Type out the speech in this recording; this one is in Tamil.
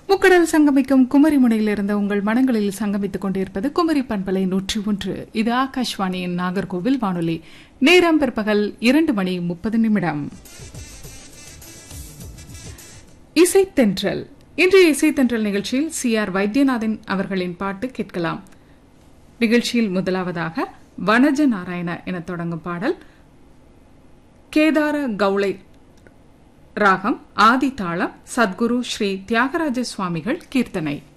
முக்கடல் சங்கமிக்கும் குமரி முனையிலிருந்து உங்கள் மனங்களில் சங்கமித்துக் கொண்டிருப்பது குமரி பண்பலை நூற்றி ஒன்று இது ஆகாஷ்வாணியின் நாகர்கோவில் வானொலி நேரம் பிற்பகல் இரண்டு மணி முப்பது நிமிடம் இசைத்தென்றல் இன்றைய இசைத்தென்றல் நிகழ்ச்சியில் சி ஆர் வைத்தியநாதன் அவர்களின் பாட்டு கேட்கலாம் நிகழ்ச்சியில் முதலாவதாக வனஜ நாராயண என தொடங்கும் பாடல் கேதார கவுளை ராகம் ஆதி தாளம் சத்குரு ஸ்ரீ தியாகராஜ சுவாமிகள் கீர்த்தனை